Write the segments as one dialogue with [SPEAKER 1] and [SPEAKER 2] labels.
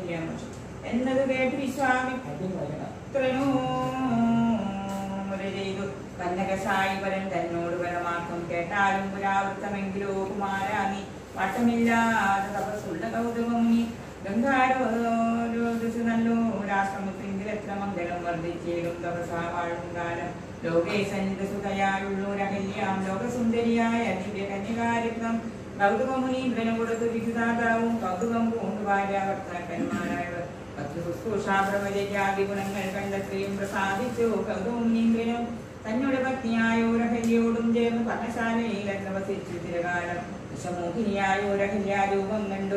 [SPEAKER 1] എന്നത് കേട്ട് വിശ്വാമി മുര ചെയ്തു കന്നകസായി വരൻ തന്നോട് പരമാർത്ഥം കേട്ടാലും പുരാവൃത്തമെങ്കിലോ കുമാരാനി വട്ടമില്ലാതെ തപസ്സുള്ള കൗതുകം നീ ഗംഗാരോസ് നല്ലോ രാഷ്ട്രമുത്തെങ്കിൽ എത്ര മംഗലം വർദ്ധിച്ചേരും തപസാ വാഴും കാലം ലോകേ സന്നിധസുതയായുള്ളൂരഹല്യാം ലോകസുന്ദരിയായ ദിവ്യ കന്യകാരത്നം കൗതുകമുനീന്ദ്രന് കൊടുത്തു വിധുദാതാവും കൗതുകം പൂണ്ടു ഭാര്യാഭർത്താക്കന്മാരായവർ ശുശ്രൂഷാപ്രവചാദി ഗുണങ്ങൾ കണ്ടെത്തുകയും പ്രസാദിച്ചു കൗതുമുനീന്ദ്രനും തന്നോട് ഭക്തിയായ ഒരഹല്യോടും ചേർന്ന് പർണശാലയിൽ വസിച്ചു ചിരകാലം വിഷമോഹിനിയായ ഒരഹല്യാരൂപം കണ്ടു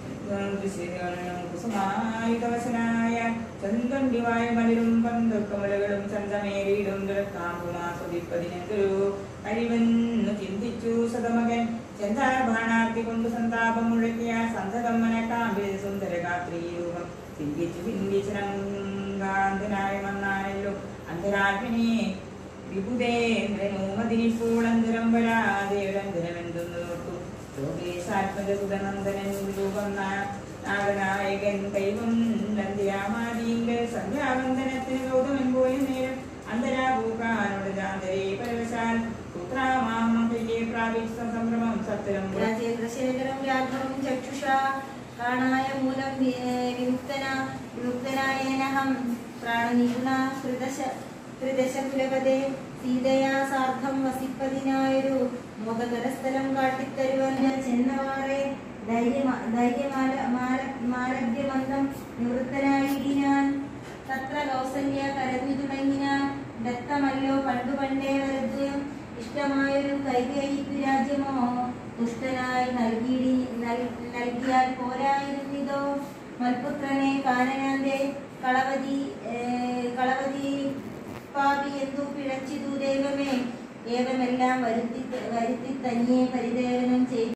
[SPEAKER 1] കുസുമായുധവശനായ ചന്ദ്രണ്ടിവായ മലരും പന്തൊക്കമുലകളും ചന്തമേറിയിടും ദുരത്താമ്പുമാസ്വദിപ്പതിനെന്തൊരു കഴിവെന്നു ചിന്തിച്ചു സതമകൻ ചന്ദാർബാണാർത്തി കൊണ്ട് സന്താപം മുഴക്കിയ സന്തതം മനക്കാമ്പിൽ സുന്ദരഗാത്രീ രൂപം ചിന്തിച്ചു ചിന്തിച്ചനങ്കാന്തനായ മന്നാനല്ലോ അന്തരാത്മനെ വിഭുദേന്ദ്രനോമതിരിപ്പോൾ അന്തരം വരാതെ ഒരന്തരമെന്തെന്ന് നോക്കൂ ലോകേശാത്മജസുതനന്ദനൻ രൂപം നാഗനായകൻ കൈവം നന്ദിയാമാദീങ്കൽ സന്ധ്യാവന്ദനത്തിന് ഗൗതമൻ പോയ നേരം അന്തരാഭൂക്കാനോട് ജാന്തരേ പരവശാൽ പുത്രാമാമയെ പ്രാപിച്ച സംഭ്രമം സത്യം
[SPEAKER 2] രാജേന്ദ്രശേഖരം രാഘവം ചക്ഷുഷാ കാണായ മൂലം വി- വിമുക്തന വിമുക്തനായേനഹം പ്രാണനിഗുണ ത്രിദശ ത്രിദശ കുലപതേ സീതയാ സാർദ്ധം വസിപ്പതിനായൊരു മോദകരസ്ഥലം കാട്ടിത്തരുവൻ ചെന്നവാറെ ധൈര്യമാ ധൈര്യമാല മാല മാലഭ്യമന്തം നിവൃത്തനായിടിനാൻ തത്ര കൗസല്യ കരഞ്ഞു തുടങ്ങിനാൻ ദത്തമല്ലോ പണ്ടു പണ്ടേ വരദ്വയം ഇഷ്ടമായൊരു കൈകൈക്കു രാജ്യമോ ദുഷ്ടനായി നൽകിയിടി നൽ- നൽകിയാൽ പോരായിരുന്നിതോ മൽപുത്രനെ കാനനാന്റെ കളവതി ഏ, കളവതി പാപി എന്തു പിഴച്ചിതു ദൈവമേ ഏവമെല്ലാം വരുത്തി വരുത്തി തനിയെ പരിദേവനം ചെയ്തു